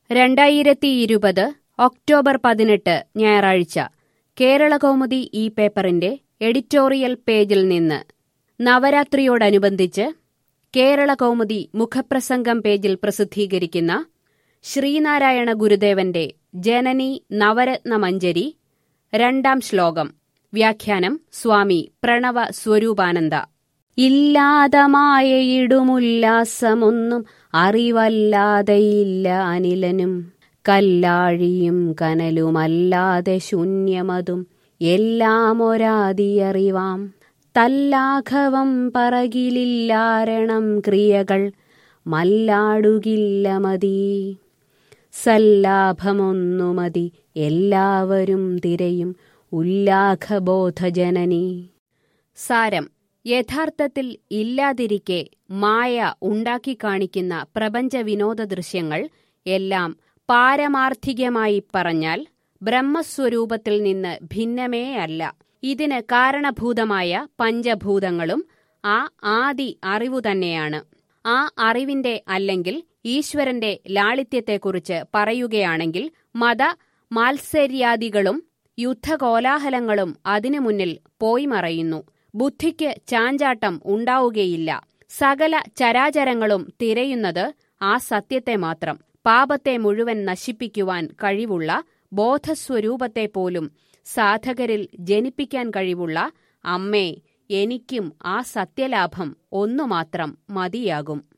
രണ്ടായിരത്തി ഇരുപത് ഒക്ടോബർ പതിനെട്ട് ഞായറാഴ്ച കേരളകൗമുദി ഈ പേപ്പറിന്റെ എഡിറ്റോറിയൽ പേജിൽ നിന്ന് നവരാത്രിയോടനുബന്ധിച്ച് കേരളകൗമുദി മുഖപ്രസംഗം പേജിൽ പ്രസിദ്ധീകരിക്കുന്ന ശ്രീനാരായണ ഗുരുദേവന്റെ ജനനി നവരത്നമഞ്ജരി രണ്ടാം ശ്ലോകം വ്യാഖ്യാനം സ്വാമി പ്രണവ സ്വരൂപാനന്ദ ഇല്ലാതമായയിടുമുല്ലാസമൊന്നും അറിവല്ലാതെയില്ല അനിലനും കല്ലാഴിയും കനലുമല്ലാതെ ശൂന്യമതും എല്ലാം ഒരാതിയറിവാം തല്ലാഘവം പറകിലില്ലാരണം ക്രിയകൾ മല്ലാടുകില്ല മതി സല്ലാഭമൊന്നുമതി എല്ലാവരും തിരയും ഉല്ലാഘബോധജനനി സാരം യഥാർത്ഥത്തിൽ ഇല്ലാതിരിക്കെ മായ ഉണ്ടാക്കി കാണിക്കുന്ന പ്രപഞ്ച വിനോദ ദൃശ്യങ്ങൾ എല്ലാം പാരമാർത്ഥികമായി പറഞ്ഞാൽ ബ്രഹ്മസ്വരൂപത്തിൽ നിന്ന് ഭിന്നമേ അല്ല ഇതിന് കാരണഭൂതമായ പഞ്ചഭൂതങ്ങളും ആ ആദി അറിവു തന്നെയാണ് ആ അറിവിന്റെ അല്ലെങ്കിൽ ഈശ്വരന്റെ ലാളിത്യത്തെക്കുറിച്ച് പറയുകയാണെങ്കിൽ മത മാത്സര്യാദികളും യുദ്ധകോലാഹലങ്ങളും അതിനു മുന്നിൽ പോയി മറയുന്നു ബുദ്ധിക്ക് ചാഞ്ചാട്ടം ഉണ്ടാവുകയില്ല സകല ചരാചരങ്ങളും തിരയുന്നത് ആ സത്യത്തെ മാത്രം പാപത്തെ മുഴുവൻ നശിപ്പിക്കുവാൻ കഴിവുള്ള ബോധസ്വരൂപത്തെ പോലും സാധകരിൽ ജനിപ്പിക്കാൻ കഴിവുള്ള അമ്മേ എനിക്കും ആ സത്യലാഭം ഒന്നു മാത്രം മതിയാകും